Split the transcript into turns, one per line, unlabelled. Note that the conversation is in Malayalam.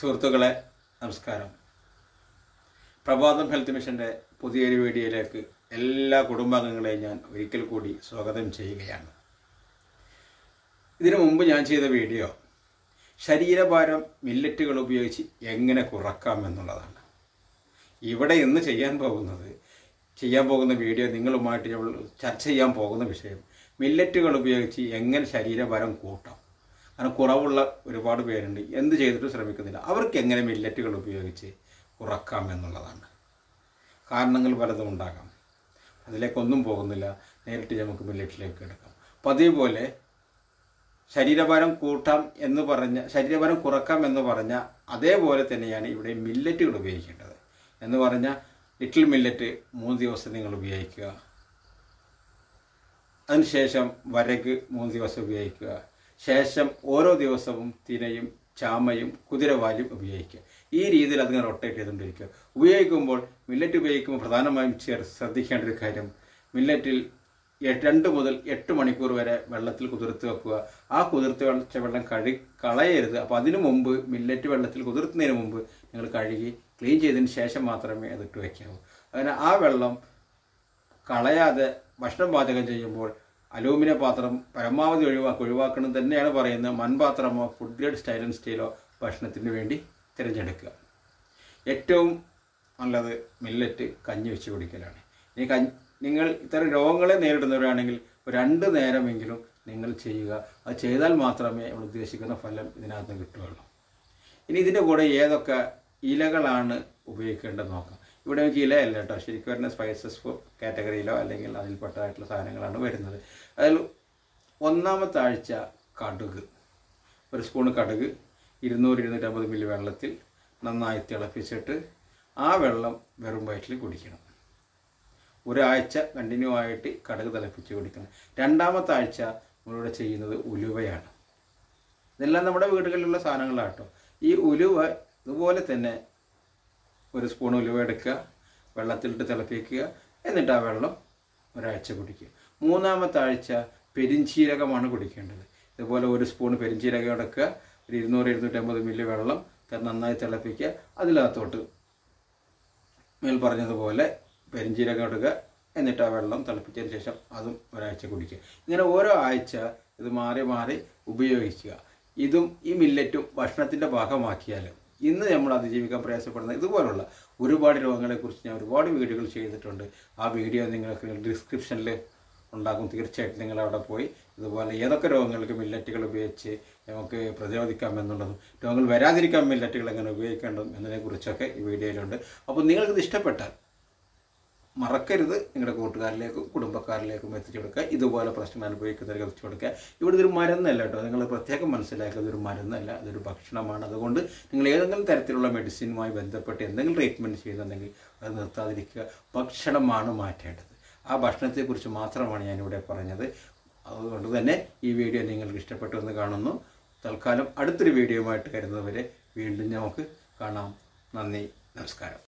സുഹൃത്തുക്കളെ നമസ്കാരം പ്രഭാതം ഹെൽത്ത് മിഷൻ്റെ പുതിയൊരു വീഡിയോയിലേക്ക് എല്ലാ കുടുംബാംഗങ്ങളെയും ഞാൻ ഒരിക്കൽ കൂടി സ്വാഗതം ചെയ്യുകയാണ് ഇതിനു മുമ്പ് ഞാൻ ചെയ്ത വീഡിയോ ശരീരഭാരം മില്ലറ്റുകൾ ഉപയോഗിച്ച് എങ്ങനെ കുറക്കാം എന്നുള്ളതാണ് ഇവിടെ ഇന്ന് ചെയ്യാൻ പോകുന്നത് ചെയ്യാൻ പോകുന്ന വീഡിയോ നിങ്ങളുമായിട്ട് ഞങ്ങൾ ചർച്ച ചെയ്യാൻ പോകുന്ന വിഷയം മില്ലറ്റുകൾ ഉപയോഗിച്ച് എങ്ങനെ ശരീരഭാരം കൂട്ടാം കാരണം കുറവുള്ള ഒരുപാട് പേരുണ്ട് എന്ത് ചെയ്തിട്ടും ശ്രമിക്കുന്നില്ല അവർക്ക് എങ്ങനെ മില്ലറ്റുകൾ ഉപയോഗിച്ച് കുറക്കാം എന്നുള്ളതാണ് കാരണങ്ങൾ പലതും ഉണ്ടാകാം അതിലേക്കൊന്നും പോകുന്നില്ല നേരിട്ട് നമുക്ക് മില്ലറ്റിലേക്ക് എടുക്കാം പതിവ് പോലെ ശരീരഭാരം കൂട്ടാം എന്ന് പറഞ്ഞ ശരീരഭാരം കുറക്കാം എന്ന് പറഞ്ഞ അതേപോലെ തന്നെയാണ് ഇവിടെ മില്ലറ്റുകൾ ഉപയോഗിക്കേണ്ടത് എന്ന് പറഞ്ഞാൽ ലിറ്റിൽ മില്ലറ്റ് മൂന്ന് ദിവസം നിങ്ങൾ ഉപയോഗിക്കുക അതിനുശേഷം വരക് മൂന്ന് ദിവസം ഉപയോഗിക്കുക ശേഷം ഓരോ ദിവസവും തിനയും ചാമയും കുതിരവാലും ഉപയോഗിക്കുക ഈ രീതിയിൽ അതിങ്ങനെ റൊട്ടേറ്റ് ചെയ്തുകൊണ്ടിരിക്കുക ഉപയോഗിക്കുമ്പോൾ മില്ലറ്റ് ഉപയോഗിക്കുമ്പോൾ പ്രധാനമായും ചേർ ശ്രദ്ധിക്കേണ്ട ഒരു കാര്യം മില്ലറ്റിൽ എ- രണ്ട് മുതൽ എട്ട് മണിക്കൂർ വരെ വെള്ളത്തിൽ കുതിർത്ത് വെക്കുക ആ കുതിർത്ത് വെച്ച വെള്ളം കഴുകി കളയരുത് അപ്പോൾ അതിനു മുമ്പ് മില്ലറ്റ് വെള്ളത്തിൽ കുതിർത്തുന്നതിന് മുമ്പ് നിങ്ങൾ കഴുകി ക്ലീൻ ചെയ്തതിന് ശേഷം മാത്രമേ അത് ഇട്ട് വയ്ക്കാവൂ അങ്ങനെ ആ വെള്ളം കളയാതെ ഭക്ഷണം പാചകം ചെയ്യുമ്പോൾ അലൂമിനിയം പാത്രം പരമാവധി ഒഴിവാക്കുക ഒഴിവാക്കണം തന്നെയാണ് പറയുന്നത് മൺപാത്രമോ ഫുഡ് ഗ്രേഡ് സ്റ്റൈലൻ സ്റ്റീലോ ഭക്ഷണത്തിന് വേണ്ടി തിരഞ്ഞെടുക്കുക ഏറ്റവും നല്ലത് മില്ലറ്റ് കഞ്ഞി വെച്ച് കുടിക്കലാണ് ഇനി കഞ്ഞി നിങ്ങൾ ഇത്തരം രോഗങ്ങളെ നേരിടുന്നവരാണെങ്കിൽ ഒരു രണ്ട് നേരമെങ്കിലും നിങ്ങൾ ചെയ്യുക അത് ചെയ്താൽ മാത്രമേ നമ്മൾ ഉദ്ദേശിക്കുന്ന ഫലം ഇതിനകത്ത് കിട്ടുകയുള്ളൂ ഇനി ഇതിൻ്റെ കൂടെ ഏതൊക്കെ ഇലകളാണ് ഉപയോഗിക്കേണ്ടത് നോക്കാം ഇവിടെ നമുക്ക് ഇലയല്ല കേട്ടോ ശരിക്കും വരുന്ന സ്പൈസസ് കാറ്റഗറിയിലോ അല്ലെങ്കിൽ അതിൽപ്പെട്ടതായിട്ടുള്ള സാധനങ്ങളാണ് വരുന്നത് അതിൽ ഒന്നാമത്തെ ആഴ്ച കടുക് ഒരു സ്പൂണ് കടുക് ഇരുന്നൂറ് ഇരുന്നൂറ്റമ്പത് മില്ലി വെള്ളത്തിൽ നന്നായി തിളപ്പിച്ചിട്ട് ആ വെള്ളം വെറും വയറ്റിൽ കുടിക്കണം ഒരാഴ്ച കണ്ടിന്യൂ ആയിട്ട് കടുക് തിളപ്പിച്ച് കുടിക്കണം രണ്ടാമത്തെ ആഴ്ച നമ്മളിവിടെ ചെയ്യുന്നത് ഉലുവയാണ് ഇതെല്ലാം നമ്മുടെ വീടുകളിലുള്ള സാധനങ്ങളാട്ടോ ഈ ഉലുവ ഇതുപോലെ തന്നെ ഒരു സ്പൂൺ ഉലുവ എടുക്കുക വെള്ളത്തിലിട്ട് തിളപ്പിക്കുക എന്നിട്ട് ആ വെള്ളം ഒരാഴ്ച കുടിക്കുക മൂന്നാമത്തെ ആഴ്ച പെരിഞ്ചീരകമാണ് കുടിക്കേണ്ടത് ഇതുപോലെ ഒരു സ്പൂൺ പെരിഞ്ചീരകം എടുക്കുക ഒരു ഇരുന്നൂറ് ഇരുന്നൂറ്റമ്പത് മില്ലി വെള്ളം ത- നന്നായി തിളപ്പിക്കുക അതിനകത്തോട്ട് മേൽ പറഞ്ഞതുപോലെ പെരിഞ്ചീരകം ഇടുക എന്നിട്ട് ആ വെള്ളം തിളപ്പിച്ചതിന് ശേഷം അതും ഒരാഴ്ച കുടിക്കുക ഇങ്ങനെ ഓരോ ആഴ്ച ഇത് മാറി മാറി ഉപയോഗിക്കുക ഇതും ഈ മില്ലറ്റും ഭക്ഷണത്തിൻ്റെ ഭാഗമാക്കിയാൽ ഇന്ന് നമ്മൾ അതിജീവിക്കാൻ പ്രയാസപ്പെടുന്ന ഇതുപോലുള്ള ഒരുപാട് രോഗങ്ങളെക്കുറിച്ച് ഞാൻ ഒരുപാട് വീഡിയോകൾ ചെയ്തിട്ടുണ്ട് ആ വീഡിയോ നിങ്ങൾക്ക് ഡിസ്ക്രിപ്ഷനിൽ ഉണ്ടാകും തീർച്ചയായിട്ടും നിങ്ങൾ അവിടെ പോയി ഇതുപോലെ ഏതൊക്കെ രോഗങ്ങൾക്ക് മില്ലറ്റുകൾ ഉപയോഗിച്ച് നമുക്ക് പ്രതിരോധിക്കാം എന്നുള്ളതും രോഗങ്ങൾ വരാതിരിക്കാൻ മില്ലറ്റുകൾ എങ്ങനെ ഉപയോഗിക്കേണ്ടതും എന്നതിനെക്കുറിച്ചൊക്കെ ഈ വീഡിയോയിലുണ്ട് അപ്പോൾ നിങ്ങൾക്കിത് ഇഷ്ടപ്പെട്ടാൽ മറക്കരുത് നിങ്ങളുടെ കൂട്ടുകാരിലേക്കും കുടുംബക്കാരിലേക്കും എത്തിച്ചു കൊടുക്കുക ഇതുപോലെ പ്രശ്നം അനുഭവിക്കുന്നവർക്ക് എത്തിച്ചു കൊടുക്കുക ഇവിടെ ഇതൊരു മരുന്നല്ല കേട്ടോ നിങ്ങൾ പ്രത്യേകം മനസ്സിലാക്കുക ഇതൊരു മരുന്നല്ല അതൊരു ഭക്ഷണമാണ് അതുകൊണ്ട് നിങ്ങൾ ഏതെങ്കിലും തരത്തിലുള്ള മെഡിസിനുമായി ബന്ധപ്പെട്ട് എന്തെങ്കിലും ട്രീറ്റ്മെൻറ്റ് ചെയ്യുന്നുണ്ടെങ്കിൽ അത് നിർത്താതിരിക്കുക ഭക്ഷണമാണ് മാറ്റേണ്ടത് ആ ഭക്ഷണത്തെക്കുറിച്ച് മാത്രമാണ് ഞാനിവിടെ പറഞ്ഞത് അതുകൊണ്ട് തന്നെ ഈ വീഡിയോ നിങ്ങൾക്ക് ഇഷ്ടപ്പെട്ടു എന്ന് കാണുന്നു തൽക്കാലം അടുത്തൊരു വീഡിയോയുമായിട്ട് വരുന്നതുവരെ വീണ്ടും നമുക്ക് കാണാം നന്ദി നമസ്കാരം